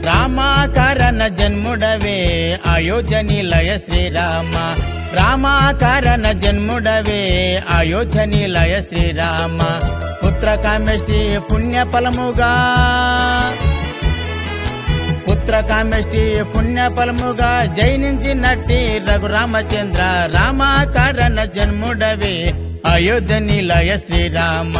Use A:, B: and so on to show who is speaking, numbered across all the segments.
A: రామాకారణ జన్ముడవే అయోధ్య నిలయ శ్రీరామ రామాకారణ జన్ముడవే అయోధ్య నిలయ శ్రీరామ పుత్ర కామెష్టి పుణ్య ఫలముగా పుత్ర కామెష్టి పుణ్య ఫలముగా జైనించినట్టి రఘురామచంద్ర రామాకారణ జన్ముడవే అయోధ్య నిలయ శ్రీరామ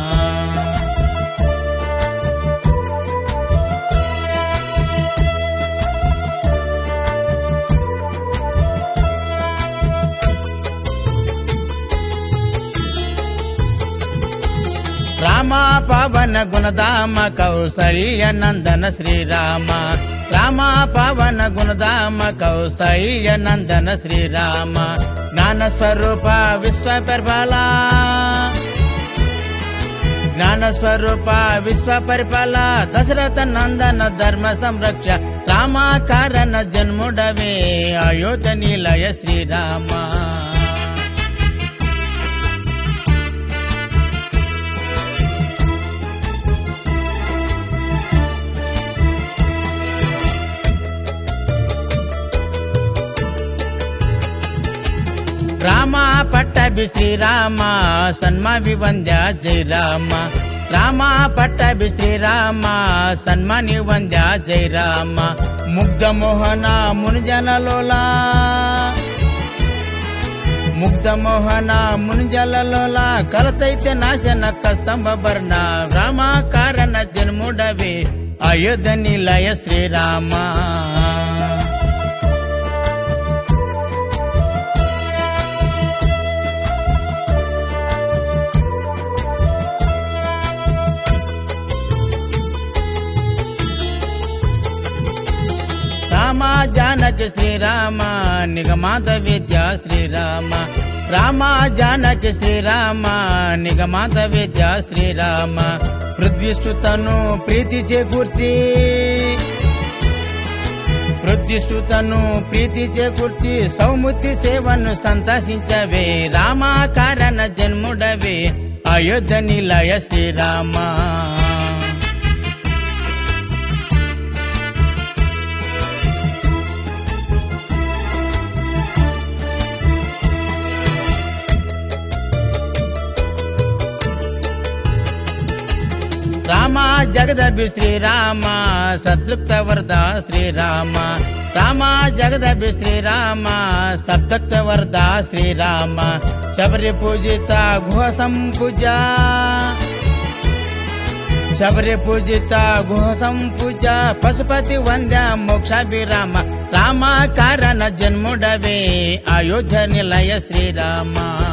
A: రామ పవన గుణధామ కౌసల్య నందన శ్రీరామ రామ పవన గుణధామ కౌసల్య నందన శ్రీరామ జ్ఞాన స్వరూప విశ్వ పరిపాల జ్ఞాన స్వరూప విశ్వ పరిపాల దశరథ నందన ధర్మ సంరక్ష రామాకారణ జన్ముడవే అయోధ్య నిలయ శ్రీరామ రామ పట్టభి శ్రీరామ సన్మావి వంద్య జై రామ రామ పట్టభి శ్రీరామ సన్మాని వంద్య జై రామ ముగ్ధ మోహన మునిజనలోలా ముగ్ధ మోహన మునిజలలోలా కలతైతే నాశన కస్తంభ భరణ రామ కారణ జన్ముడవే అయోధ్య నిలయ శ్రీరామ రామ జానకి శ్రీరామ నిగమాత విద్య శ్రీరామ రామ జానకి శ్రీరామ నిగమాత విద్య శ్రీరామ పృథ్వీసుతను ప్రీతి చేకూర్చి పృథ్వీసుతను ప్రీతి చేకూర్చి సౌముతి సేవను సంతసించవే రామాకారణ జన్ముడవే అయోధ్య నిలయ శ్రీరామ రామ జగదభి శ్రీరామ సద్యుక్త వరద శ్రీరామ రామ జగదభి శ్రీరామ సద్యుక్త వరద శ్రీరామ శబరి పూజిత గుహ సంపూజ శబరి పూజిత గుహ సంపూజ పశుపతి వంద్య మోక్షాభిరామ రామ కారణ జన్ముడవే అయోధ్య నిలయ శ్రీరామ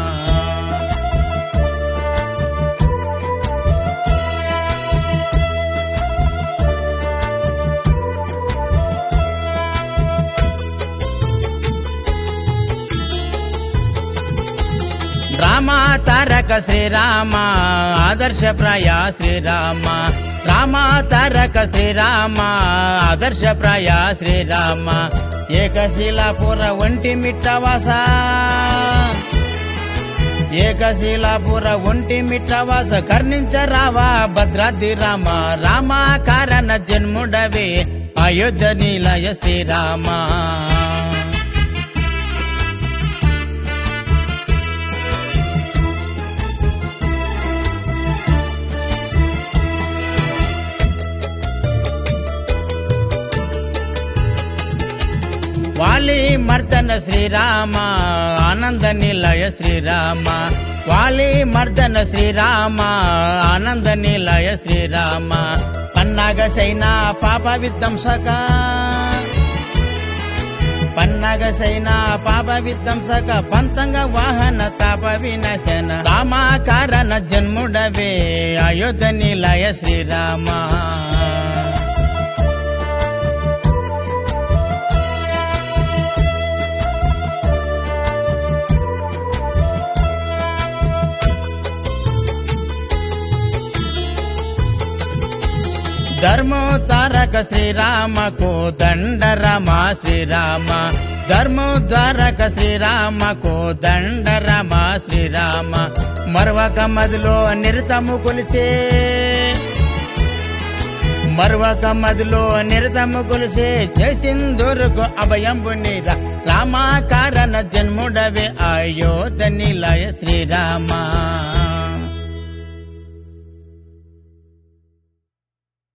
A: రామ తారక శ్రీరామ ఆదర్శప్రాయ శ్రీరామ రామ తారక శ్రీరామ ఆదర్శప్రాయ శ్రీరామ ఏకశిలాపుర ఒంటి మిట్టవాస ఏకశిలాపుర ఒంటి మిట్టవాస కర్ణించరావా భద్రాద్రి రామ రామ కారణ జన్ముడవే అయోధ్య నిలయ శ్రీరామ వాలి మర్దన శ్రీరామ ఆనంద నిలయ శ్రీరామ వాలి మర్దన శ్రీరామ ఆనంద నిలయ శ్రీరామ పన్నాగ సైనా పాప విధ్వంసక పన్నగ సైనా పాప విధ్వంసక పంతంగ వాహన తాప వినాశన రామాకారణ జన్ముడవే అయోధ్య నిలయ శ్రీరామ ధర్మో తారక శ్రీరామకు దండ రమ శ్రీరామ ధర్మో ద్వారక శ్రీరామకు దండ రమ శ్రీరామ మరవక మదిలో నిరతము కొలిచే మరొక మదిలో నిరతము కొలిసే చేసిందొరకు అభయంబు నీరా రామా కారణ జన్ముడవే అయోధ్య నిలయ శ్రీరామ